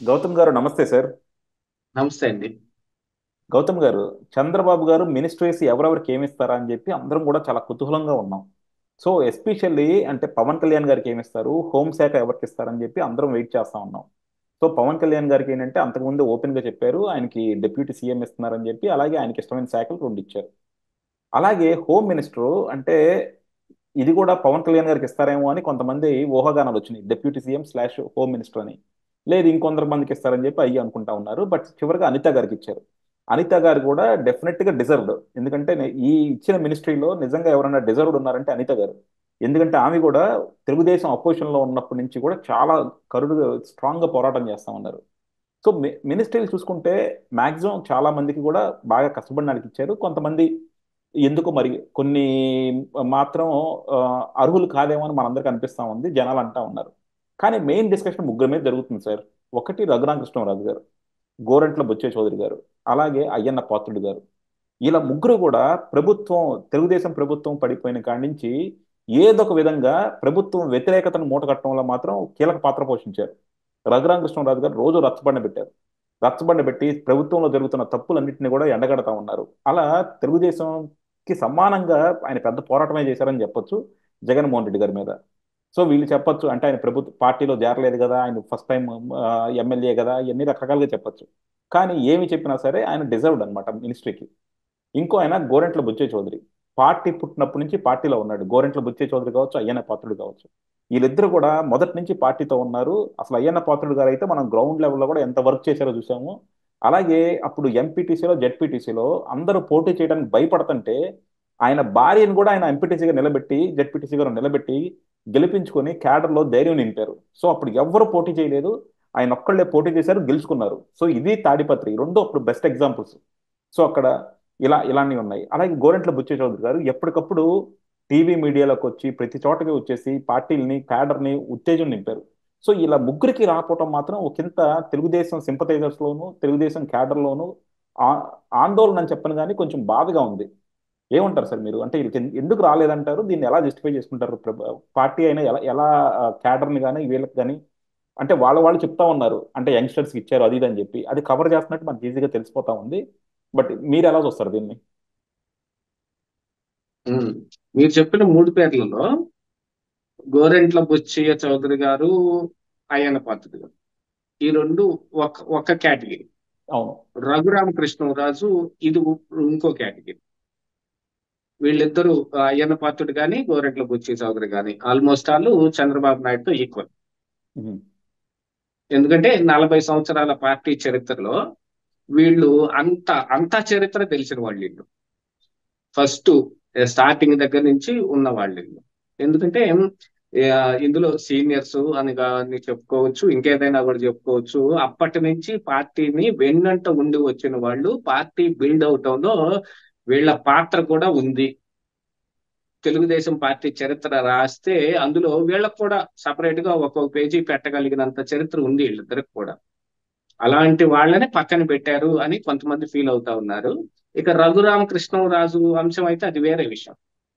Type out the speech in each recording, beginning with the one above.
గౌతమ్ గారు నమస్తే సార్ నమస్తే అండి గౌతమ్ గారు చంద్రబాబు గారు మినిస్ట్రీస్ ఎవరెవరికి ఏమి ఇస్తారా అని చెప్పి అందరం కూడా చాలా కుతూహలంగా ఉన్నాం సో ఎస్పెషల్లీ అంటే పవన్ కళ్యాణ్ గారికి ఏమి ఇస్తారు హోంశాఖ ఎవరికి ఇస్తారని చెప్పి అందరం వెయిట్ చేస్తా ఉన్నాం సో పవన్ కళ్యాణ్ గారికి ఏంటంటే అంతకుముందు ఓపెన్ గా చెప్పారు ఆయనకి డిప్యూటీ సీఎం ఇస్తున్నారని చెప్పి అలాగే ఆయనకి ఇష్టమైన శాఖలు రెండు ఇచ్చారు అలాగే హోమ్ మినిస్టర్ అంటే ఇది కూడా పవన్ కళ్యాణ్ గారికి ఇస్తారేమో అని కొంతమంది ఊహాగానాలు వచ్చినాయి deputy CM slash home minister అని లేదు ఇంకొందరు మందికి ఇస్తారని చెప్పి అయ్యి అనుకుంటా ఉన్నారు బట్ చివరిగా అనిత గారికి ఇచ్చారు అనిత గారు కూడా డెఫినెట్ గా డిజర్వ్డ్ ఎందుకంటే నే- ఈ ఇచ్చిన మినిస్ట్రీలో నిజంగా ఎవరైనా డిజర్వ్డ్ ఉన్నారంటే అనిత గారు ఎందుకంటే ఆమె కూడా తెలుగుదేశం అపోజిషన్ లో ఉన్నప్పటి నుంచి కూడా చాలా కరుడుగా స్ట్రాంగ్ గా పోరాటం చేస్తా ఉన్నారు సో మి- మినిస్ట్రీలు చూసుకుంటే మాక్సిమం చాలా మందికి కూడా బాగా కష్టపడిన వాళ్ళకి ఇచ్చారు కొంతమంది ఎందుకు మరి కొన్ని మాత్రం ఆ, అర్హులు కాదేమో అని మనందరికీ అనిపిస్తా ఉంది జనాలు అంటా ఉన్నారు కానీ మెయిన్ డిస్కషన్ ముగ్గురు మీద జరుగుతుంది సార్ ఒకటి రఘురామకృష్ణరాజు గారు గోరంట్ల బుచ్చే చౌదరి గారు అలాగే అయ్యన్న పాత్రుడు గారు ఇలా ముగ్గురు కూడా ప్రభుత్వం తెలుగుదేశం ప్రభుత్వం పడిపోయిన కాడి నుంచి ఏదో ఒక విధంగా ప్రభుత్వం వ్యతిరేకతను మూటగట్టడంలో మాత్రం కీలక పాత్ర పోషించారు రఘురామకృష్ణరాజు గారు రోజు రచ్చబండ పెట్టారు రచ్చబండ పెట్టి ప్రభుత్వంలో జరుగుతున్న తప్పులన్నింటినీ కూడా ఎండగడతా ఉన్నారు అలా తెలుగుదేశంకి సమానంగా ఆయన పెద్ద పోరాటమే చేశారని చెప్పొచ్చు జగన్మోహన్ రెడ్డి గారి మీద సో వీళ్ళు చెప్పొచ్చు అంటే ఆయన ప్రభుత్వ పార్టీలో చేరలేదు కదా ఆయన ఫస్ట్ టైం ఎమ్మెల్యే కదా ఎన్ని రకరకాలుగా చెప్పొచ్చు కానీ ఏమి చెప్పినా సరే ఆయన డిజర్వ్డ్ అనమాట మినిస్ట్రీకి ఇంకో ఆయన గోరెంట్ల బుచ్చే చౌదరి పార్టీ పుట్టినప్పటి నుంచి పార్టీలో ఉన్నాడు గోరెంట్ల బుచ్చే చౌదరి కావచ్చు అయ్యన్న పాత్రుడు కావచ్చు వీళ్ళిద్దరు కూడా మొదటి నుంచి పార్టీతో ఉన్నారు అసలు అయ్యన్న పాత్రుడు గారు అయితే మనం గ్రౌండ్ లెవెల్లో కూడా ఎంత వర్క్ చేశారో చూసాము అలాగే అప్పుడు ఎంపీటీసీలో జెడ్పీటీసీలో అందరూ పోటీ చేయడానికి భయపడుతుంటే ఆయన భార్యను కూడా ఆయన ఎంపీటీసీగా నిలబెట్టి జెడ్పీటీసీగా నిలబెట్టి గెలిపించుకొని క్యాడర్లో ధైర్యం నింపారు సో అప్పుడు ఎవ్వరు పోటీ చేయలేదు ఆయన ఒక్కళ్ళే పోటీ చేశారు గెలుచుకున్నారు సో ఇది తాడిపత్రి ఈ రెండు అప్పుడు బెస్ట్ ఎగ్జాంపుల్స్ సో అక్కడ ఇలా ఇలాంటివి ఉన్నాయి అలాగే గోరెంట్ల బుచ్చే చౌదరి గారు ఎప్పటికప్పుడు టీవీ మీడియాలోకి వచ్చి ప్రతి చోటకి వచ్చేసి పార్టీలని క్యాడర్ని ఉత్తేజం నింపారు సో ఇలా ముగ్గురికి రాకపోవటం మాత్రం ఒకంత తెలుగుదేశం సింపథైజర్స్ లోను తెలుగుదేశం క్యాడర్ లోను ఆ- ఆందోళన అని చెప్పను కానీ కొంచెం బాధగా ఉంది ఏమంటారు సార్ మీరు అంటే వీళ్ళకి ఎన్- ఎందుకు రాలేదంటారు దీన్ని ఎలా జస్టిఫై చేసుకుంటారు ప్రభ- పార్టీ అయినా ఎలా ఎలా క్యాడర్ని కానీ వీళ్ళకి కానీ అంటే వాళ్ళ వాళ్ళు చెప్తా ఉన్నారు అంటే యంగ్స్టర్స్కి ఇచ్చారు అది ఇది అని చెప్పి అది కవర్ చేస్తున్నట్టు మనకి ఈజీగా తెలిసిపోతా ఉంది బట్ మీరు ఎలా చూస్తారు దీన్ని ఉమ్. మీరు చెప్పిన మూడు పేర్లలో గోరెంట్ల బుచ్చయ్య చౌదరి గారు అయ్యన్న పాత్రుడు గారు ఈ రెండు ఒక ఒక కేటగిరీ అవును రఘురామకృష్ణరాజు ఇది ఇంకో కేటగిరీ వీళ్ళిద్దరూ ఆ, అయ్యన్న పాత్రుడు గాని గోరెంట్ల బుచ్చయ్య చౌదరి గాని ఆల్మోస్ట్ ఆల్ చంద్రబాబు నాయుడుతో ఈక్వల్ ఉహు. ఎందుకంటే నలభై సంవత్సరాల పార్టీ చరిత్రలో వీళ్ళు అంత అంత చరిత్ర తెలిసిన వాళ్ళు వీళ్ళు ఫస్ట్ స్టార్టింగ్ దగ్గర నుంచి ఉన్న వాళ్ళు వీళ్ళు ఎందుకంటే ఆ, ఇందులో సీనియర్స్ అని కానీ చెప్పుకోవచ్చు ఇంకేదైనా కూడా చెప్పుకోవచ్చు అప్పటి నుంచి పార్టీని వెన్నంట ఉండి వచ్చిన వాళ్ళు పార్టీ బిల్డ్ అవటంలో వీళ్ళ పాత్ర కూడా ఉంది తెలుగుదేశం పార్టీ చరిత్ర రాస్తే అందులో వీళ్ళకు కూడా సపరేట్ గా ఒక్కొక్క పేజీ పెట్టగలిగినంత చరిత్ర ఉంది వీళ్ళిద్దరికి కూడా అలాంటి వాళ్ళని పక్కన పెట్టారు అని కొంతమంది ఫీల్ అవుతా ఉన్నారు ఇక రఘురామకృష్ణరాజు అంశం అయితే అది వేరే విషయం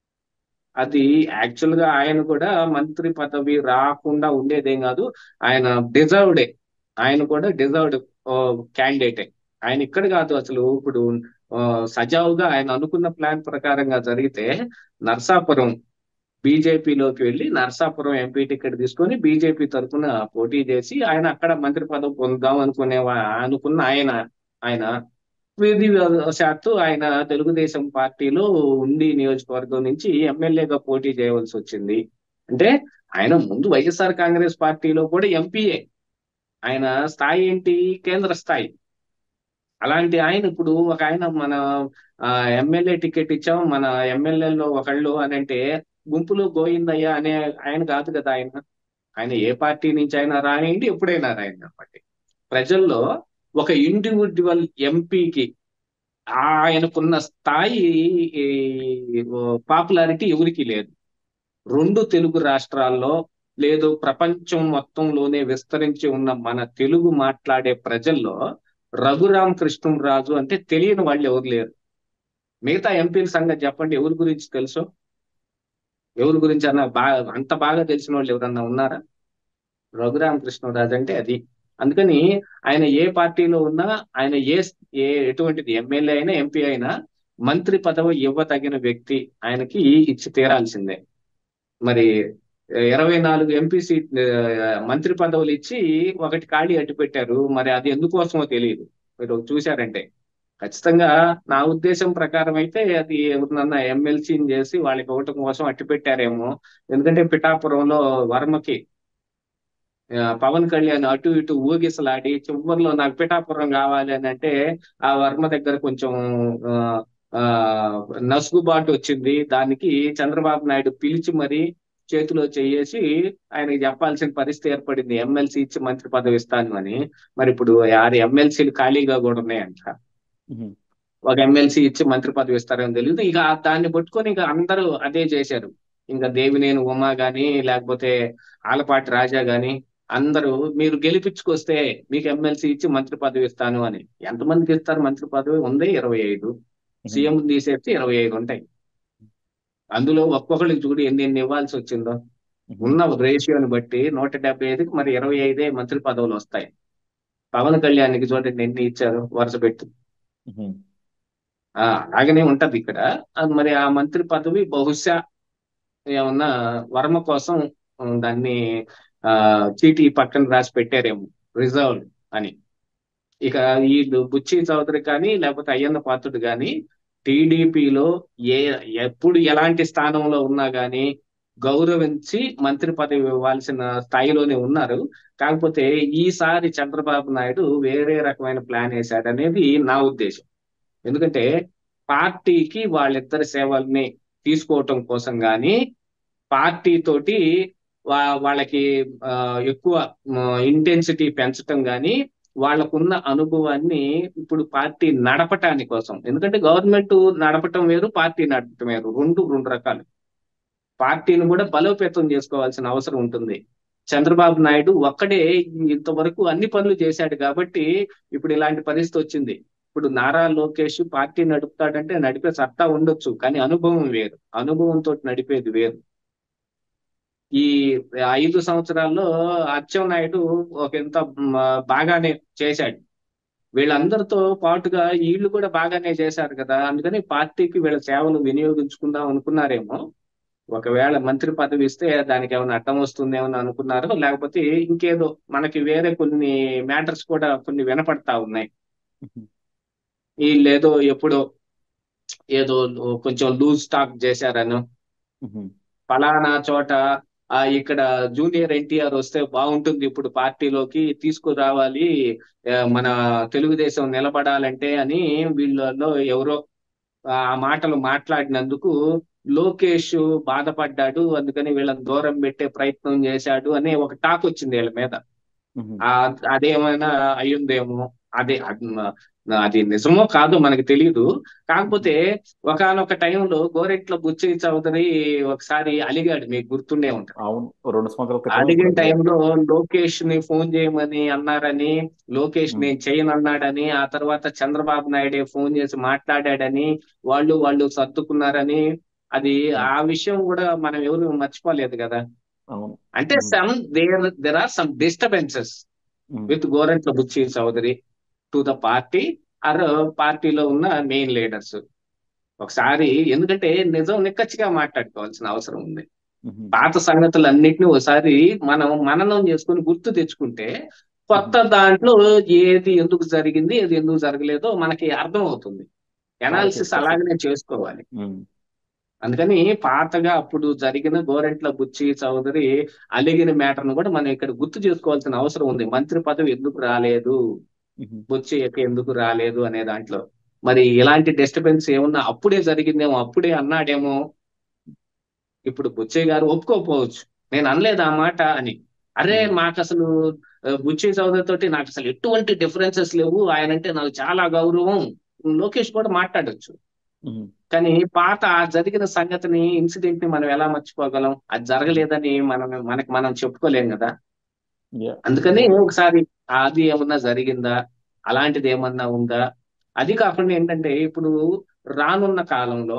అది యాక్చువల్ గా ఆయన కూడా మంత్రి పదవి రాకుండా ఉండేదేం కాదు ఆయన డిజర్వ్డే ఆయన కూడా డిజర్వ్డ్ క్యాండిడేటే ఆయన ఇక్కడ కాదు అసలు ఇప్పుడు ఆ, సజావుగా ఆయన అనుకున్న ప్లాన్ ప్రకారంగా జరిగితే నర్సాపురం బీజేపీలోకి వెళ్ళి నర్సాపురం ఎంపీ టికెట్ తీసుకొని బీజేపీ తరఫున పోటీ చేసి ఆయన అక్కడ మంత్రి పదవి పొందుదాం అనుకునే అనుకున్న ఆయన ఆయన విధి శాత్తు ఆయన తెలుగుదేశం పార్టీలో ఉండి నియోజకవర్గం నుంచి ఎమ్మెల్యేగా పోటీ చేయవలసి వచ్చింది అంటే ఆయన ముందు వైఎస్ఆర్ కాంగ్రెస్ పార్టీలో కూడా ఎంపీఏ ఆయన స్థాయి ఏంటి కేంద్ర స్థాయి అలాంటి ఆయన ఇప్పుడు ఒక ఆయన మన ఎమ్మెల్యే టికెట్ ఇచ్చాం మన ఎమ్మెల్యేలో ఒకళ్ళు అని అంటే గుంపులో గోయిందయ్య అనే ఆయన కాదు కదా ఆయన ఆయన ఏ పార్టీ నుంచి అయినా రానియండి ఎప్పుడైనా రాయండి అనమాట ప్రజల్లో ఒక ఇండివిజువల్ ఎంపీకి ఆయనకున్న స్థాయి పాపులారిటీ ఎవరికి లేదు రెండు తెలుగు రాష్ట్రాల్లో లేదు ప్రపంచం మొత్తంలోనే విస్తరించి ఉన్న మన తెలుగు మాట్లాడే ప్రజల్లో రఘురామ కృష్ణరాజు అంటే తెలియని వాళ్ళు ఎవరు లేరు మిగతా ఎంపీల సంగతి చెప్పండి ఎవరి గురించి తెలుసు ఎవరి గురించి అన్న బాగా అంత బాగా తెలిసిన వాళ్ళు ఎవరన్నా ఉన్నారా రఘురామ కృష్ణరాజు అంటే అది అందుకని ఆయన ఏ పార్టీలో ఉన్నా ఆయన ఏ ఏ ఎటువంటిది ఎమ్మెల్యే అయినా ఎంపీ అయినా మంత్రి పదవి ఇవ్వదగిన వ్యక్తి ఆయనకి ఇచ్చి తీరాల్సిందే మరి ఇరవై నాలుగు ఎంపీ సీట్ ఆ, మంత్రి పదవులు ఇచ్చి ఒకటి ఖాళీ అడ్డు పెట్టారు మరి అది ఎందుకోసమో తెలియదు మీరు చూశారంటే ఖచ్చితంగా నా ఉద్దేశం ప్రకారం అయితే అది ఎవరినన్నా ఎమ్మెల్సీని చేసి వాళ్ళకి ఇవ్వటం కోసం అట్టి పెట్టారేమో ఎందుకంటే పిఠాపురంలో వర్మకి ఆ, పవన్ కళ్యాణ్ అటు ఇటు ఊగిసలాడి చివరిలో నాకు పిఠాపురం కావాలి అని అంటే ఆ వర్మ దగ్గర కొంచెం ఆ, ఆ, నసుగుబాటు వచ్చింది దానికి చంద్రబాబు నాయుడు పిలిచి మరి చేతిలో చేయేసి ఆయనకి చెప్పాల్సిన పరిస్థితి ఏర్పడింది ఎమ్మెల్సీ ఇచ్చి మంత్రి పదవి ఇస్తాను అని మరి ఇప్పుడు ఆరు ఎమ్మెల్సీలు ఖాళీగా కూడా ఉన్నాయంట ఉమ్, ఒక ఎమ్మెల్సీ ఇచ్చి మంత్రి పదవి ఇస్తారని తెలియదు ఇక ఆ దాన్ని పట్టుకొని ఇక అందరూ అదే చేశారు ఇంకా దేవినేని ఉమా గాని లేకపోతే ఆలపాటి రాజా గాని అందరూ మీరు గెలిపించుకొస్తే మీకు ఎమ్మెల్సీ ఇచ్చి మంత్రి పదవి ఇస్తాను అని ఎంతమందికి ఇస్తారు మంత్రి పదవి ఉంది ఇరవై ఐదు ఉమ్, సీఎం తీసేస్తే ఇరవై ఐదు ఉంటాయి అందులో ఒక్కొక్కరికి చూడు ఎన్ని ఎన్ని ఇవ్వాల్సి వచ్చిందో ఉమ్, ఉన్న రేషియోని బట్టి నూట డెబ్బై ఐదుకి మరి ఇరవై ఐదే మంత్రి పదవులు వస్తాయి పవన్ కళ్యాణ్కి చూడండి ఎన్ని ఇచ్చారు వరుస పెట్టి ఉమ్, ఆ అలాగనే ఉంటది ఇక్కడ అది మరి ఆ మంత్రి పదవి బహుశా ఏమన్నా వర్మ కోసం ఉమ్, దాన్ని ఆ చీటీ పక్కన రాసి పెట్టారేమో రిజర్వ్ అని ఇక వీళ్ళు బుచ్చి చౌదరి కానీ లేకపోతే అయ్యన్న పాత్రుడు కానీ టీడీపీలో ఏ ఎప్పుడు ఎలాంటి స్థానంలో ఉన్నా గానీ గౌరవించి మంత్రి పదవి ఇవ్వాల్సిన స్థాయిలోనే ఉన్నారు కాకపోతే ఈసారి చంద్రబాబు నాయుడు వేరే రకమైన ప్లాన్ వేశాడు అనేది నా ఉద్దేశం ఎందుకంటే పార్టీకి వాళ్ళిద్దరి సేవల్ని తీసుకోవటం కోసం గాని పార్టీ తోటి వా- వాళ్ళకి ఆ, ఎక్కువ ఇంటెన్సిటీ పెంచటం గాని వాళ్ళకున్న అనుభవాన్ని ఇప్పుడు పార్టీ నడపటాని కోసం ఎందుకంటే గవర్నమెంట్ నడపటం వేరు పార్టీ నడపటం వేరు రెండు రెండు రకాలు పార్టీని కూడా బలోపేతం చేసుకోవాల్సిన అవసరం ఉంటుంది చంద్రబాబు నాయుడు ఒక్కడే ఇంతవరకు అన్ని పనులు చేశాడు కాబట్టి ఇప్పుడు ఇలాంటి పరిస్థితి వచ్చింది ఇప్పుడు నారా లోకేష్ పార్టీ నడుపుతాడంటే నడిపే సత్తా ఉండొచ్చు కానీ అనుభవం వేరు అనుభవంతో నడిపేది వేరు ఈ ఐదు సంవత్సరాల్లో అచ్చెన్నాయుడు ఒక ఎంత మ, బాగానే చేశాడు వీళ్ళందరితో పాటుగా వీళ్ళు కూడా బాగానే చేశారు కదా అందుకని పార్టీకి వీళ్ళ సేవలు వినియోగించుకుందాం అనుకున్నారేమో ఒకవేళ మంత్రి పదవి ఇస్తే దానికి ఏమైనా అడ్డం వస్తుందేమో అనుకున్నారో లేకపోతే ఇంకేదో మనకి వేరే కొన్ని మ్యాటర్స్ కూడా కొన్ని వినపడతా ఉన్నాయి ఉమ్, వీళ్ళేదో ఎప్పుడో ఏదో కొంచెం లూజ్ టాక్ చేశారను ఉమ్, ఫలానా చోట ఆ ఇక్కడ జూనియర్ ఎన్టీఆర్ వస్తే బాగుంటుంది ఇప్పుడు పార్టీలోకి తీసుకురావాలి ఆ, మన తెలుగుదేశం నిలబడాలంటే అని వీళ్ళలో ఎవరో ఆ మాటలు మాట్లాడినందుకు లోకేష్ బాధపడ్డాడు అందుకని వీళ్ళని దూరం పెట్టే ప్రయత్నం చేశాడు అనే ఒక టాక్ వచ్చింది వీళ్ళ మీద ఉమ్, ఆ అదేమైనా అయ్యుందేమో అదే అది అది నిజమో కాదో మనకి తెలియదు కాకపోతే ఒకానొక టైంలో గోరెట్ల బుచ్చి చౌదరి ఒకసారి అలిగాడు మీకు గుర్తుండే ఉంటుంది అవును రెండు సంవత్సరాల క్రితం అడిగిన ఇప్పుడు టైంలో లోకేష్ ని ఫోన్ చేయమని అన్నారని లోకేష్ ఉమ్, నేను చేయను అన్నాడని ఆ తర్వాత చంద్రబాబు నాయుడే ఫోన్ చేసి మాట్లాడాడని వాళ్ళు వాళ్ళు సర్దుకున్నారని అది ఉమ్, ఆ విషయం కూడా మనం ఎవరు మర్చిపోలేదు కదా అవును అంటే um, some there there are some disturbances um, with Gorantla Butchi Chowdary to the party or పార్టీలో ఉన్న మెయిన్ లీడర్స్ ఒకసారి ఎందుకంటే నిజం నిక్కచ్చిగా మాట్లాడుకోవాల్సిన అవసరం ఉంది ఉమ్, పాత సంగతులన్నిటిని ఒకసారి మనం మననం చేసుకుని గుర్తు తెచ్చుకుంటే కొత్త ఉమ్, దాంట్లో ఏది ఎందుకు జరిగింది ఏది ఎందుకు జరగలేదో మనకి అర్థం అవుతుంది చాలా ఎనాలిసిస్ చేసుకోవచ్చు అలాగనే చేసుకోవాలి ఉమ్, అందుకని పాతగా అప్పుడు జరిగిన గోరెంట్ల బుచ్చి చౌదరి అలిగిన మ్యాటర్ ను కూడా మనం ఇక్కడ గుర్తు చేసుకోవాల్సిన అవసరం ఉంది మంత్రి పదవి ఎందుకు రాలేదు ఉమ్, బుచ్చి ఎందుకు రాలేదు అనే దాంట్లో మరి ఇలాంటి డిస్టర్బెన్స్ ఏమన్నా అప్పుడే జరిగిందేమో అప్పుడే అన్నాడేమో ఇప్పుడు బుచ్చయ్య గారు ఒప్పుకోకపోవచ్చు నేను అనలేదు ఆ మాట అని అరే ఉమ్, మాకు అసలు ఆ, బుచ్చి చౌదరి తోటి నాకు అసలు ఎటువంటి డిఫరెన్సెస్ లేవు ఆయన అంటే నాకు చాలా గౌరవం లోకేష్ కూడా మాట్లాడొచ్చు ఉమ్, కానీ పాత ఆ జరిగిన సంగతిని ఇన్సిడెంట్ ని మనం ఎలా మర్చిపోగలం అది ఉమ్, జరగలేదని మనం మనకి మనం చెప్పుకోలేం కదా యా అందుకని ఒకసారి అది ఏమన్నా జరిగిందా అలాంటిది ఏమన్నా ఉందా అది కాకుండా ఏంటంటే ఇప్పుడు రానున్న కాలంలో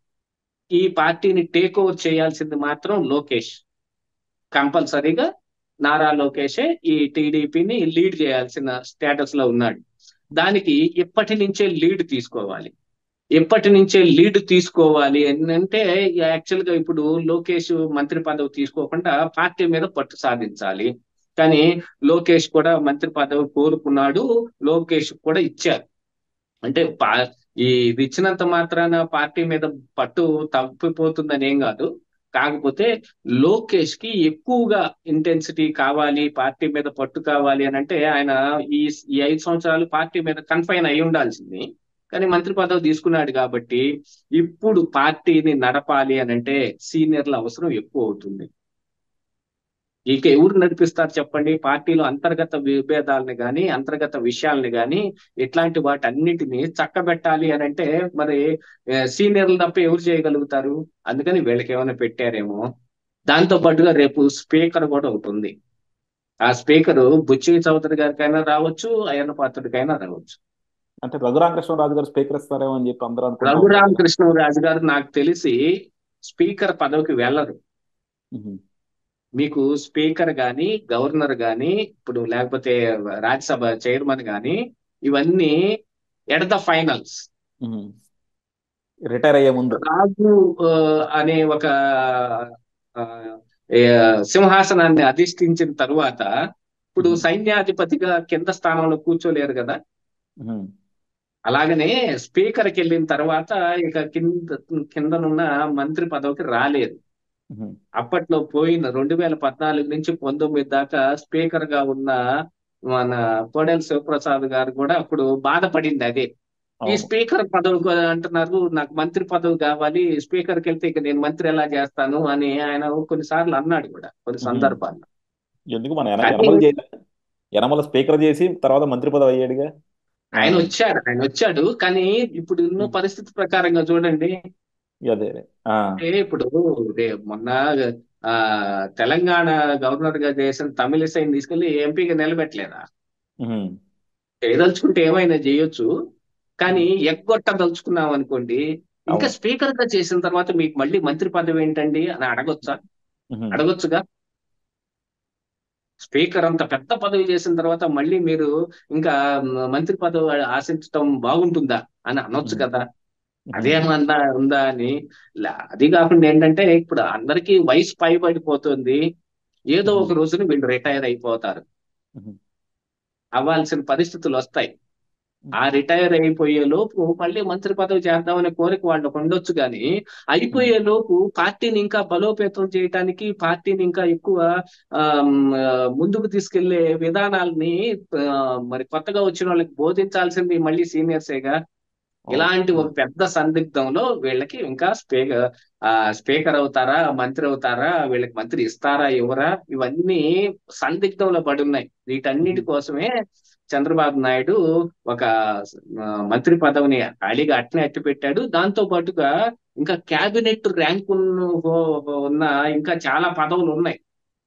ఈ పార్టీని టేక్ ఓవర్ చేయాల్సింది మాత్రం లోకేష్ కంపల్సరీగా నారా లోకేషే ఈ టీడీపీని లీడ్ చేయాల్సిన స్టేటస్ లో ఉన్నాడు దానికి ఇప్పటి నుంచే లీడ్ తీసుకోవాలి ఎప్పటి నుంచే లీడ్ తీసుకోవాలి అని అంటే యాక్చువల్ గా ఇప్పుడు లోకేష్ మంత్రి పదవి తీసుకోకుండా పార్టీ మీద పట్టు సాధించాలి కానీ లోకేష్ కూడా మంత్రి పదవి కోరుకున్నాడు లోకేష్ కూడా ఇచ్చారు అంటే పా ఈ ఇది ఇచ్చినంత మాత్రాన పార్టీ మీద పట్టు తప్పిపోతుందని ఏం కాదు కాకపోతే లోకేష్ కి ఎక్కువగా ఇంటెన్సిటీ కావాలి పార్టీ మీద పట్టు కావాలి అని అంటే ఆయన ఈ ఈ ఐదు సంవత్సరాలు పార్టీ మీద కన్ఫైన్ అయి ఉండాల్సింది కానీ మంత్రి పదవి తీసుకున్నాడు కాబట్టి ఇప్పుడు పార్టీని నడపాలి అని అంటే సీనియర్ల అవసరం ఎక్కువ అవుతుంది ఇక ఎవరు నడిపిస్తారు చెప్పండి పార్టీలో అంతర్గత విభేదాలని కానీ అంతర్గత విషయాలని కానీ ఇట్లాంటి వాటి అన్నిటిని చక్కబెట్టాలి అని అంటే మరి సీనియర్లు తప్ప ఎవరు చేయగలుగుతారు అందుకని వీళ్ళకి ఏమైనా పెట్టారేమో దాంతో పాటుగా రేపు స్పీకర్ కూడా ఒకటి ఉంది ఆ స్పీకర్ బుచ్చి చౌదరి గారికైనా రావచ్చు అయ్యన్న పాత్రుడికైనా రావచ్చు అంటే రఘురామకృష్ణరాజు గారు స్పీకర్ ఇస్తారేమో అని చెప్పి అందరూ అనుకుంటా ఉన్నారు. రఘురామకృష్ణరాజు గారు నాకు తెలిసి స్పీకర్ పదవికి వెళ్ళరు మ్మ్. మీకు స్పీకర్ గాని గవర్నర్ గాని ఇప్పుడు లేకపోతే రాజ్యసభ చైర్మన్ గాని ఇవన్నీ at the finals hmm. Retire అయ్యే ముందు రాజు ఆ, అనే ఒక ఆ, ఏ, సింహాసనాన్ని అధిష్ఠించిన తరువాత ఇప్పుడు మ్మ్. సైన్యాధిపతిగా కింద స్థానంలో కూర్చోలేరు కదా మ్మ్. అలాగనే స్పీకర్కి వెళ్ళిన తర్వాత ఇక కింద కిందనున్న మంత్రి పదవికి రాలేదు మ్మ్. అప్పట్లో పోయిన రెండు వేల పద్నాలుగు నుంచి పంతొమ్మిది దాకా స్పీకర్ గా ఉన్న మన కోడెల శివప్రసాద్ గారు కూడా అప్పుడు బాధపడింది అదే ఈ అవును స్పీకర్ పదవి కూడా అంటున్నారు నాకు మంత్రి పదవి కావాలి స్పీకర్కి వెళ్తే ఇక నేను మంత్రి ఎలా చేస్తాను అని ఆయన కొన్నిసార్లు అన్నాడు కూడా కొన్ని మ్మ్. సందర్భాల్లో ఎందుకు మన యన- కానీ యనమల చేయ యనమల స్పీకర్ చేసి తర్వాత మంత్రి పదవి అయ్యాడుగా ఆ, ఆయన వచ్చాడు ఆయన వచ్చాడు కానీ ఇప్పుడు ఉన్న మ్మ్. పరిస్థితి ప్రకారంగా చూడండి అదే అదే ఆ, అంటే ఇప్పుడు రే- మొన్న ఆ తెలంగాణ గవర్నర్ గా చేసిన తమిళిసైని తీసుకెళ్లి ఎంపీగా నిలబెట్టలేదా మ్మ్. చేయదలుచుకుంటే ఏమైనా చేయొచ్చు కానీ ఎగ్గొట్టదలుచుకున్నాం అనుకోండి ఇంకా అవును స్పీకర్ గా చేసిన తర్వాత మీకు మళ్ళీ మంత్రి పదవి ఏంటండి అని అడగొచ్చా మ్మ్. అడగొచ్చుగా స్పీకర్ అంత పెద్ద పదవి చేసిన తర్వాత మళ్ళీ మీరు ఇంకా మ- మంత్రి పదవి ఆశించడం బాగుంటుందా అని అనొచ్చు మ్మ్. కదా మ్మ్. అదేమన్నా ఉందా అని లా- అది కాకుండా ఏంటంటే ఇప్పుడు అందరికీ వయసు పైబడిపోతుంది ఏదో మ్మ్. ఒక రోజున వీళ్ళు రిటైర్ అయిపోతారు మ్మ్. అవ్వాల్సిన పరిస్థితులు వస్తాయి ఆ రిటైర్ అయిపోయే లోపు మళ్ళీ మంత్రి పదవి చేద్దామనే కోరిక వాళ్ళకు ఉండొచ్చు కానీ అయిపోయే లోపు పార్టీని ఇంకా బలోపేతం చేయడానికి పార్టీని ఇంకా ఎక్కువ ఆమ్, ఆ, ముందుకు తీసుకెళ్లే విధానాలని ఆ, మరి కొత్తగా వచ్చిన వాళ్ళకి బోధించాల్సింది మళ్ళీ సీనియర్సేగా అవును ఇలాంటి ఒక మ్మ్. పెద్ద సందిగ్ధంలో వీళ్ళకి ఇంకా స్పీకర్ ఆ స్పీకర్ అవుతారా మంత్రి అవుతారా వీళ్ళకి మంత్రి ఇస్తారా ఇవ్వరా ఇవన్నీ సందిగ్ధంలో పడి ఉన్నాయి వీటన్నిటి మ్మ్. కోసమే చంద్రబాబు నాయుడు ఒక ఆ, మంత్రి పదవిని ఖాళీగా అట్నే అట్టి పెట్టాడు దాంతో పాటుగా ఇంకా క్యాబినెట్ ర్యాంక్ ఉన్న ఇంకా చాలా పదవులు ఉన్నాయి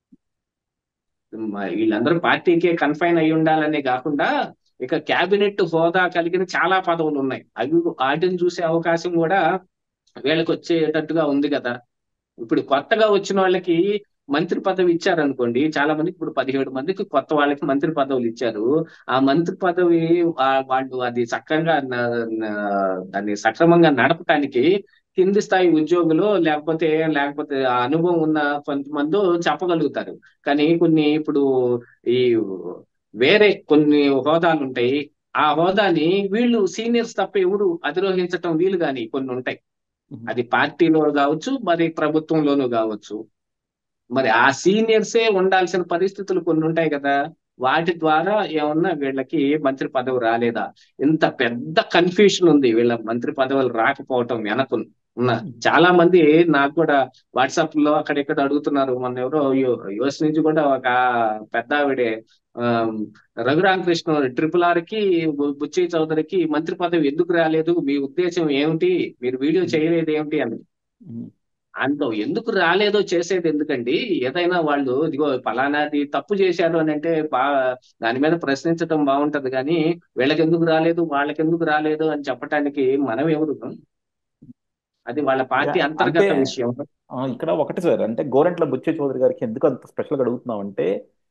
మ- వీళ్ళందరూ పార్టీకే కన్ఫైన్ అయి ఉండాలనే కాకుండా ఇక క్యాబినెట్ హోదా కలిగిన చాలా పదవులు ఉన్నాయి అవి వాటిని చూసే అవకాశం కూడా వీళ్ళకి వచ్చేటట్టుగా ఉంది కదా ఇప్పుడు కొత్తగా వచ్చిన వాళ్ళకి మంత్రి పదవి ఇచ్చారనుకోండి చాలా మందికి ఇప్పుడు పదిహేడు మందికి కొత్త వాళ్ళకి మంత్రి పదవులు ఇచ్చారు ఆ మంత్రి పదవి ఆ- వాళ్ళు అది చక్కగా న- న- దాన్ని సక్రమంగా నడపడానికి కింది స్థాయి ఉద్యోగులు లేకపోతే లేకపోతే ఆ అనుభవం ఉన్న కొంతమంది చెప్పగలుగుతారు కానీ కొన్ని ఇప్పుడు ఈ వేరే కొన్ని హోదాలు ఉంటాయి ఆ హోదాని వీళ్ళు సీనియర్స్ తప్ప ఎవరు అధిరోహించటం వీలు కానీ కొన్ని ఉంటాయి మ్మ్. అది పార్టీలో కావచ్చు మరి ప్రభుత్వంలోనూ కావచ్చు మరి ఆ సీనియర్సే ఉండాల్సిన పరిస్థితులు కొన్ని ఉంటాయి కదా వాటి ద్వారా ఏమన్నా వీళ్ళకి మంత్రి పదవి రాలేదా ఇంత పెద్ద కన్ఫ్యూషన్ ఉంది వీళ్ళ మంత్రి పదవులు రాకపోవటం వెనక ఉన్న చాలా మంది నాకు కూడా వాట్సాప్ లో అక్కడెక్కడ అడుగుతున్నారు మొన్న ఎవరో యుఎస్ నుంచి కూడా ఒక పెద్ద ఆవిడే ఆ, రఘురామకృష్ణ ట్రిపుల్ ఆర్ కి బు- బుచ్చి చౌదరికి మంత్రి పదవి ఎందుకు రాలేదు మీ ఉద్దేశం ఏమిటి మీరు వీడియో చేయలేదు ఏమిటి అని మ్మ్. అంత ఎందుకు రాలేదో చేసేది ఎందుకండి ఏదైనా వాళ్ళు ఇదిగో ఫలానాది తప్పు చేశారు అని అంటే బా దాని మీద ప్రశ్నించడం బాగుంటది కానీ వీళ్ళకి ఎందుకు రాలేదు వాళ్ళకి ఎందుకు రాలేదు అని చెప్పటానికి మనం ఎవరు అది వాళ్ళ పార్టీ యా, అంతర్గత అంటే విషయం ఆ, ఇక్కడ ఒకటి సార్ అంటే గోరంట్ల బుచ్చే చౌదరి గారికి ఎందుకు అంత స్పెషల్ గా అడుగుతున్నాం అంటే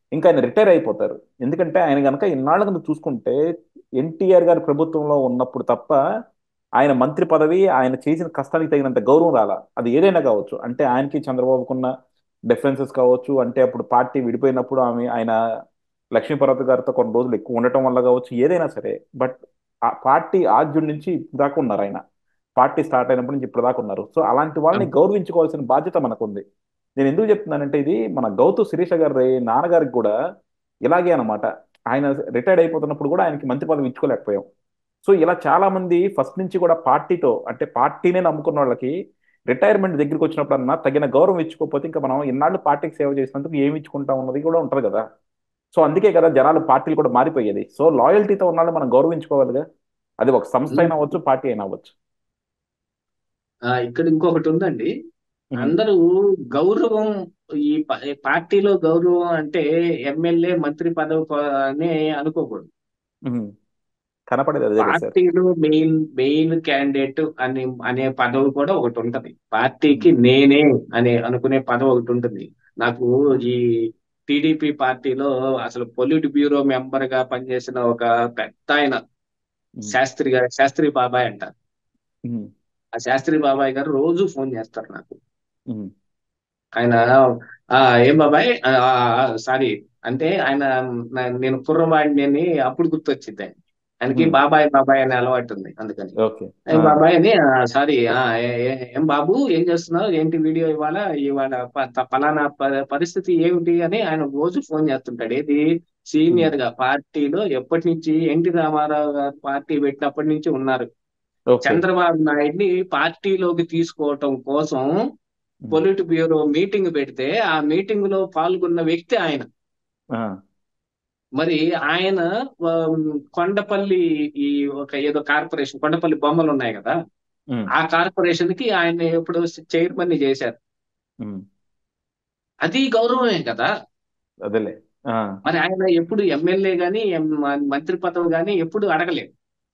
ఇంకా ఆయన రిటైర్ అయిపోతారు ఎందుకంటే ఆయన కనుక ఇన్నాళ్ళ కనుక చూసుకుంటే ఎన్టీఆర్ గారి ప్రభుత్వంలో ఉన్నప్పుడు తప్ప ఆయన మంత్రి పదవి ఆయన చేసిన కష్టానికి తగినంత గౌరవం రాలా అది ఏదైనా కావచ్చు అంటే ఆయనకి చంద్రబాబుకున్న డిఫరెన్సెస్ కావచ్చు అంటే అప్పుడు పార్టీ విడిపోయినప్పుడు ఆమె ఆయన లక్ష్మీపర్వత గారితో కొన్ని రోజులు ఎక్కువ ఉండటం వల్ల కావచ్చు ఏదైనా సరే బట్ ఆ పార్టీ ఆద్యుడి నుంచి ఇప్పుడు దాకా ఉన్నారు ఆయన పార్టీ స్టార్ట్ అయినప్పటి నుంచి ఇప్పుడు దాకా ఉన్నారు సో అలాంటి వాళ్ళని గౌరవించుకోవాల్సిన బాధ్యత మనకుంది నేను ఎందుకు చెప్తున్నానంటే ఇది మన గౌతు శిరీష గారి నాన్నగారికి కూడా ఇలాగే అనమాట ఆయన రిటైర్డ్ అయిపోతున్నప్పుడు కూడా ఆయనకి మంత్రి పదవి ఇచ్చుకోలేకపోయాం సో ఇలా చాలా మంది ఫస్ట్ నుంచి కూడా పార్టీతో అంటే పార్టీనే నమ్ముకున్న వాళ్ళకి రిటైర్మెంట్ దగ్గరికి వచ్చినప్పుడు అన్నా తగిన గౌరవం ఇచ్చుకోకపోతే ఇంకా మనం ఇన్నాళ్ళు పార్టీకి సేవ చేసినందుకు ఏమి ఇచ్చుకుంటాం ఉన్నది కూడా ఉంటుంది కదా సో అందుకే కదా జనాలు పార్టీలు కూడా మారిపోయేది సో లాయల్టీతో ఉన్నాళ్ళు మనం గౌరవించుకోవాలిగా అది ఒక సంస్థ అయినా అవ్వచ్చు పార్టీ అయినా అవ్వచ్చు ఆ, ఇక్కడ ఇంకొకటి ఉందండి అందరూ గౌరవం ఈ ప- ఈ పార్టీలో గౌరవం అంటే ఎమ్మెల్యే మంత్రి పదవి ప- అని అనుకోకూడదు ఉహు. కనపడేది అదే కదా సార్ పార్టీలో మెయిన్ మెయిన్ క్యాండిడేట్ అని అనే పదవి కూడా ఒకటి ఉంటది పార్టీకి నేనే అనే అనుకునే పదవి ఒకటి ఉంటుంది నాకు ఈ టీడీపీ పార్టీలో అసలు పొలిట్ బ్యూరో మెంబర్ గా పనిచేసిన ఒక పెద్ద ఆయన శాస్త్రి గారు శాస్త్రి బాబాయ్ అంటారు ఉహు. ఆ శాస్త్రి బాబాయ్ గారు రోజు ఫోన్ చేస్తారు నాకు ఉహు. ఆయన ఆ ఏం బాబాయ్ సారీ అంటే ఆయన నా- నేను కుర్రవాడిని అని అప్పుడు గుర్తొచ్చింది ఆయన. ఆయనకి Hmm. బాబాయ్ బాబాయ్ అనే అలవాటు ఉంది అందుకని ఓకే ఏ బాబాయ్ అని సారీ ఏం బాబు ఏం చేస్తున్నావు ఏంటి వీడియో ఇవాళ ఇవాళ ప- త- పలానా ప- పరిస్థితి ఏమిటి అని ఆయన రోజు ఫోన్ చేస్తుంటాడు ఏది సీనియర్ గా పార్టీలో ఎప్పటి నుంచి ఎన్టీ రామారావు గారు పార్టీ పెట్టినప్పటి నుంచి ఉన్నారు ఓకే చంద్రబాబు నాయుడిని పార్టీలోకి తీసుకోవటం కోసం పొలిట్ బ్యూరో మీటింగ్ పెడితే ఆ మీటింగ్ లో పాల్గొన్న వ్యక్తి ఆయన ఆ. మరి ఆయన ఆ, కొండపల్లి ఈ ఒక ఏదో కార్పొరేషన్ కొండపల్లి బొమ్మలు ఉన్నాయి కదా ఉమ్. ఆ కార్పొరేషన్ కి ఆయన ఎప్పుడు చైర్మన్ చేశారు ఉమ్. అది గౌరవమే కదా అదేలే ఆ. మరి ఆయన ఎప్పుడు ఎమ్మెల్యే గాని ఎం- మంత్రి పదవి గాని ఎప్పుడు అడగలేదు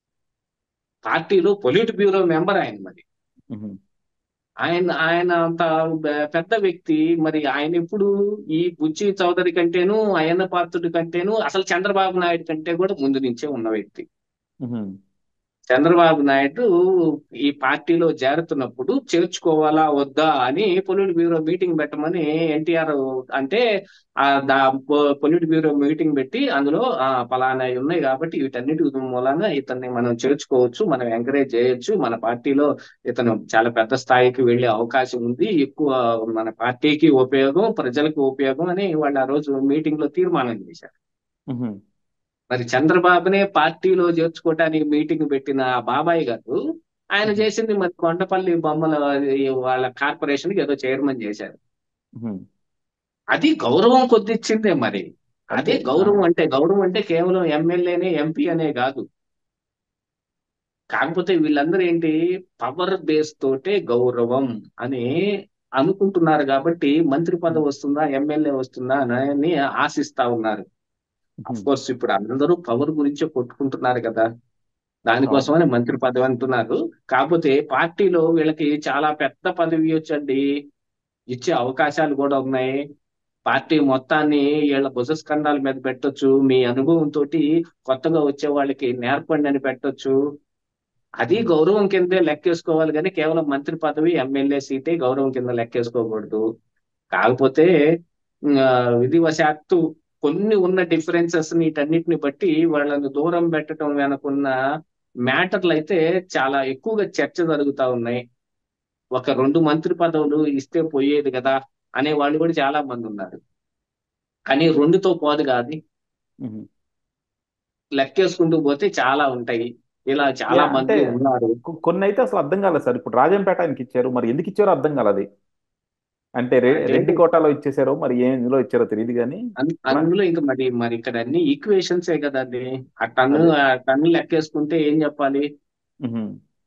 పార్టీలో పొలిట్ బ్యూరో మెంబర్ ఆయన మరి ఉహు. ఆయన ఆయన అంత బ- పెద్ద వ్యక్తి మరి ఆయన ఇప్పుడు ఈ బుచ్చి చౌదరి కంటేను అయ్యన్న పాత్రుడి కంటేను అసలు చంద్రబాబు నాయుడు కంటే కూడా ముందు నుంచే ఉన్న వ్యక్తి ఉహు. చంద్రబాబు నాయుడు ఈ పార్టీలో చేరుతున్నప్పుడు చేర్చుకోవాలా వద్దా అని పొలిట్ బ్యూరో మీటింగ్ పెట్టమని ఎన్టీఆర్ అంటే ఆ దా పొలిట్ బ్యూరో మీటింగ్ పెట్టి అందులో ఆ పలానా ఉన్నాయి కాబట్టి వీటన్నిటి మూలాన ఇతన్ని మనం చేర్చుకోవచ్చు మనం ఎంకరేజ్ చేయొచ్చు మన పార్టీలో ఇతను చాలా పెద్ద స్థాయికి వెళ్ళే అవకాశం ఉంది ఎక్కువ మన పార్టీకి ఉపయోగం ప్రజలకు ఉపయోగం అని వాళ్ళు ఆ రోజు మీటింగ్ లో తీర్మానం చేశారు ఉహు. మరి చంద్రబాబునే పార్టీలో చేర్చుకోవటానికి మీటింగ్ పెట్టిన ఆ బాబాయ్ గారు ఆయన Mhm. చేసింది మరి కొండపల్లి బొమ్మల ఈ వాళ్ళ కార్పొరేషన్ కి ఏదో చైర్మన్ చేశారు ఉహు. అది గౌరవం కొద్దిచ్చిందే మరి అదే అంతే. గౌరవం అంటే గౌరవం అంటే కేవలం ఎమ్మెల్యేనే ఎంపీ అనే కాదు కాకపోతే వీళ్ళందరూ ఏంటి పవర్ బేస్ తోటే గౌరవం అని అనుకుంటున్నారు కాబట్టి మంత్రి పదవి వస్తుందా ఎమ్మెల్యే వస్తుందా అని ఆశిస్తా ఉన్నారు అఫ్ ఉహు. కోర్స్ ఇప్పుడు అందరూ పవర్ గురించే కొట్టుకుంటున్నారు కదా దానికోసమని మంత్రి పదవి అంటున్నారు కాకపోతే పార్టీలో వీళ్ళకి చాలా పెద్ద పదవి ఇవ్వచ్చండి ఇచ్చే అవకాశాలు కూడా ఉన్నాయి పార్టీ మొత్తాన్ని వీళ్ళ భుజస్కంధాల మీద పెట్టొచ్చు మీ అనుభవం తోటి కొత్తగా వచ్చే వాళ్ళకి నేర్పండి అని పెట్టొచ్చు అది గౌరవం కిందే లెక్కేసుకోవాలి కానీ కేవలం మంత్రి పదవి ఎమ్మెల్యే సీటే గౌరవం కింద లెక్కేసుకోకూడదు కాకపోతే ఆ, విధివశాత్తు కొన్ని ఉన్న డిఫరెన్సెస్ వీటన్నిటిని బట్టి వాళ్ళని దూరం పెట్టడం వెనకున్న మ్యాటర్లు అయితే చాలా ఎక్కువగా చర్చ జరుగుతా ఉన్నాయి ఒక రెండు మంత్రి పదవులు ఇస్తే పోయేది కదా అనే వాళ్ళు కూడా చాలా మంది ఉన్నారు కానీ రెండుతో పోదు కాదు ఉహు. లెక్కేసుకుంటూ పోతే చాలా ఉంటాయి ఇలా చాలా యా, మంది అంటే ఉన్నారు కొ- కొన్ని అయితే అసలు అర్థం కాలేదు సార్ ఇప్పుడు రాజంపేట ఆయనకి ఇచ్చారు మరి ఎందుకు ఇచ్చారో అర్థం కాలేదు అంటే రె- అంటే రెడ్డి కోటాలో ఇచ్చేసారో మరి ఏ ఇందులో ఇచ్చారో తెలియదు కానీ అన్- అందులో ఇంకా మరి మరి ఇక్కడ అన్ని ఈక్వేషన్సే కదా అది ఆ టన్ను అదే. ఆ టన్ను లెక్కేసుకుంటే ఏం చెప్పాలి ఉహు.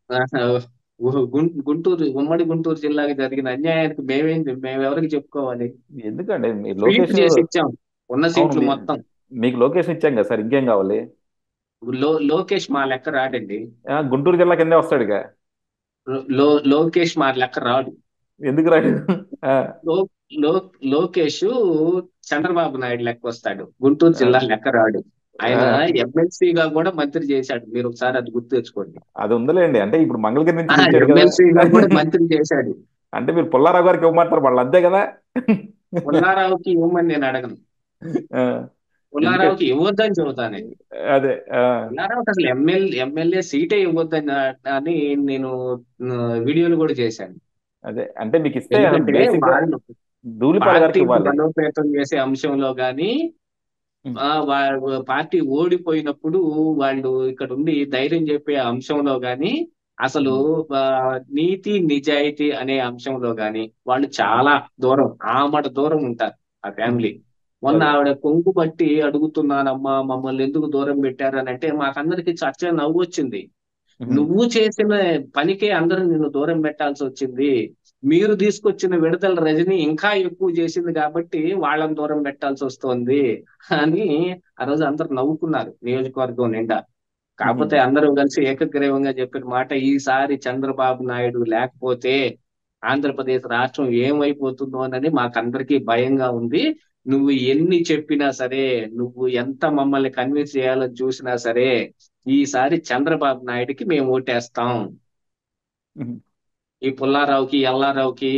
గు- గుం- గుంటూరు ఉమ్మడి గుంటూరు జిల్లాకి జరిగిన అన్యాయానికి మేమేం మేము ఎవరికి చెప్పుకోవాలి ఎందుకంటే మీ స్వీప్ లోకేష్ చేసి ఇచ్చాం ఉన్న అవును సీట్లు మీ- మొత్తం మీకు లొకేషన్ ఇచ్చాం కదా సార్ ఇంకేం కావాలి లో లోకేష్ మా లెక్క రాడండి ఆ, గుంటూరు జిల్లా కిందే వస్తాడు ఇక లో లోకేష్ మా లెక్క రాడు ఎందుకు రాడు ఆ, లో లో లోకేష్ చంద్రబాబు నాయుడు లెక్క వస్తాడు గుంటూరు జిల్లా లెక్క రాడు ఆయన ఆ. ఎమ్మెల్సీగా కూడా మంత్రి చేశాడు మీరు ఒకసారి అది గుర్తు తెచ్చుకోండి అది ఉందిలేండి అంటే ఇప్పుడు మంగళగిరి నుంచి ఆ, తెచ్చారు కదా. ఎమ్మెల్సీగా కూడా మంత్రి చేశాడు అంటే మీరు పుల్లారావు గారికి ఇవ్వమంటారు వాళ్ళు అంతే కదా పుల్లారావుకి ఇవ్వమని నేను అడగను ఆ, పుల్లారావుకి ఇవ్వద్దని చెబుతాను నేను. అదే ఆ, పుల్లారావుకి అసలు ఎమ్మెల్యే ఎమ్మెల్యే సీటే ఇవ్వద్దని అని నేను ఆ, వీడియోలు కూడా చేశాను అదే అంటే మీకు ఇస్తే ఎందుకంటే బేసిక్ గా వాళ్ళు ధూళిపాల గారికి పార్టీని ఇవ్వాలి బలోపేతం చేసే అంశంలో గాని ఉం. ఆ, వా- పార్టీ ఓడిపోయినప్పుడు వాళ్ళు ఇక్కడ ఉండి ధైర్యం చెప్పే అంశంలో గాని అసలు ఆ, నీతి నిజాయితీ అనే అంశంలో గాని వాళ్ళు చాలా దూరం ఆమట దూరం ఉంటారు ఆ ఫ్యామిలీ మొన్న అదే. ఆవిడ కొంగు బట్టి అడుగుతున్నానమ్మా మమ్మల్ని ఎందుకు దూరం పెట్టారు అని అంటే మాకందరికి చర్చ నవ్వు వచ్చింది ఉహు. నువ్వు చేసిన పనికే అందరూ నిన్ను దూరం పెట్టాల్సి వచ్చింది మీరు తీసుకొచ్చిన విడతల రజని ఇంకా ఎక్కువ చేసింది కాబట్టి వాళ్ళని దూరం పెట్టాల్సి వస్తోంది అని ఆ రోజు అందరు నవ్వుకున్నారు నియోజకవర్గం నిండా కాకపోతే అందరూ కలిసి ఏకగ్రీవంగా చెప్పిన మాట ఈసారి చంద్రబాబు నాయుడు లేకపోతే ఆంధ్రప్రదేశ్ రాష్ట్రం ఏమైపోతుందో అని మాకందరికీ భయంగా ఉంది నువ్వు ఎన్ని చెప్పినా సరే నువ్వు ఎంత మమ్మల్ని కన్విన్స్ చేయాలని చూసినా సరే ఈసారి చంద్రబాబు నాయుడుకి మేము ఓటేస్తాం ఉహు. ఈ పుల్లారావుకి ఎల్లారావుకి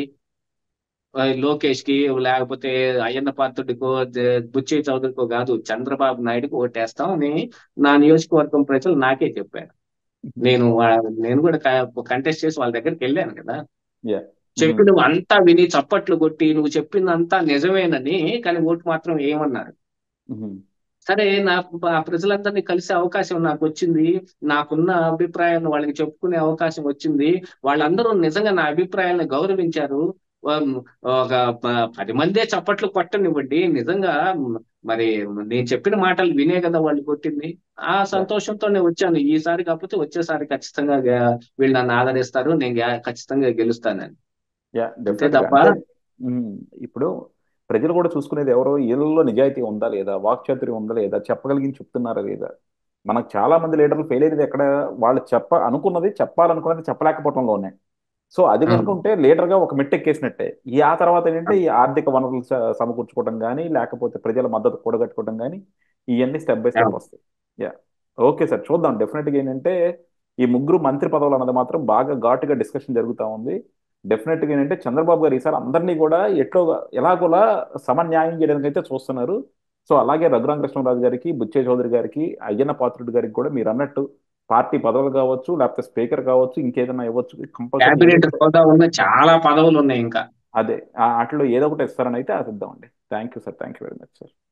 ఆ, లోకేష్ కి లేకపోతే అయ్యన్న పాత్రుడికో జ- బుచ్చి చౌదరికో కాదు చంద్రబాబు నాయుడుకి ఓటేస్తాం అని నా నియోజకవర్గం ప్రజలు నాకే చెప్పారు నేను వా- నేను కూడా కంటెస్ట్ చేసి వాళ్ళ దగ్గరికి వెళ్ళాను కదా Yeah. చెప్పి నువ్వు అంతా విని చప్పట్లు కొట్టి నువ్వు చెప్పిందంతా నిజమేనని కానీ ఓటు మాత్రం ఏమన్నారు ఉహు. సరే నాకు ఆ ప్రజలందరినీ కలిసే అవకాశం నాకు వచ్చింది నాకున్న అభిప్రాయాలను వాళ్ళకి చెప్పుకునే అవకాశం వచ్చింది వాళ్ళందరూ నిజంగా నా అభిప్రాయాలను గౌరవించారు వా- ఒక ప- పది మందే చప్పట్లు కొట్టనివ్వండి నిజంగా మరి నేను చెప్పిన మాటలు వినే కదా వాళ్ళు కొట్టింది ఆ సంతోషంతో నేను వచ్చాను ఈసారి కాకపోతే వచ్చేసారి ఖచ్చితంగా గె- వీళ్ళు నన్ను ఆదరిస్తారు నేను గె- ఖచ్చితంగా గెలుస్తానని యా అంతే డెఫినెట్ గా తప్ప అంటే ఉమ్, ఇప్పుడు ప్రజలు కూడా చూసుకునేది ఎవరో వీళ్ళలో నిజాయితీ ఉందా లేదా వాక్చాతుర్యం ఉందా లేదా చెప్పగలిగి చెప్తున్నారా లేదా మనకు చాలా మంది లీడర్లు ఫెయిల్ అయ్యేది ఎక్కడ వాళ్ళు చెప్ప అనుకున్నది చెప్పాలనుకున్నది చెప్పలేకపోవడంలోనే సో అది ఉమ్. కనుకుంటే లీడర్ గా ఒక మెట్టు ఎక్కేసినట్టే ఈ ఆ తర్వాత ఏంటంటే ఈ ఆర్థిక వనరులు స- సమకూర్చుకోవడం కానీ లేకపోతే ప్రజల మద్దతు కూడగట్టుకోవడం కానీ ఇవన్నీ స్టెప్ బై స్టెప్ అవును. వస్తాయి యా ఓకే సార్ చూద్దాం డెఫినెట్ గా ఏంటంటే ఈ ముగ్గురు మంత్రి పదవులు అన్నది మాత్రం బాగా ఘాటుగా డిస్కషన్ జరుగుతూ ఉంది డెఫినెట్ గా ఏంటంటే చంద్రబాబు గారు ఈసారి అందరినీ కూడా ఎట్లో ఎలాగోలా సమన్యాయం చేయడానికి అయితే చూస్తున్నారు సో అలాగే రఘురామ కృష్ణరాజు గారికి బుచ్చే చౌదరి గారికి అయ్యన్న పాత్రుడు గారికి కూడా మీరు అన్నట్టు పార్టీ పదవులు కావచ్చు లేకపోతే స్పీకర్ కావచ్చు ఇంకేదైనా ఇవ్వచ్చు కంపల్సరీ క్యాబినెట్ హోదా ఉన్న చాలా పదవులు ఉన్నాయి ఇంకా అదే ఆ- వాటిలో ఏదో ఒకటి ఇస్తారని అయితే ఆశిద్దామండి thank you sir thank you very much sir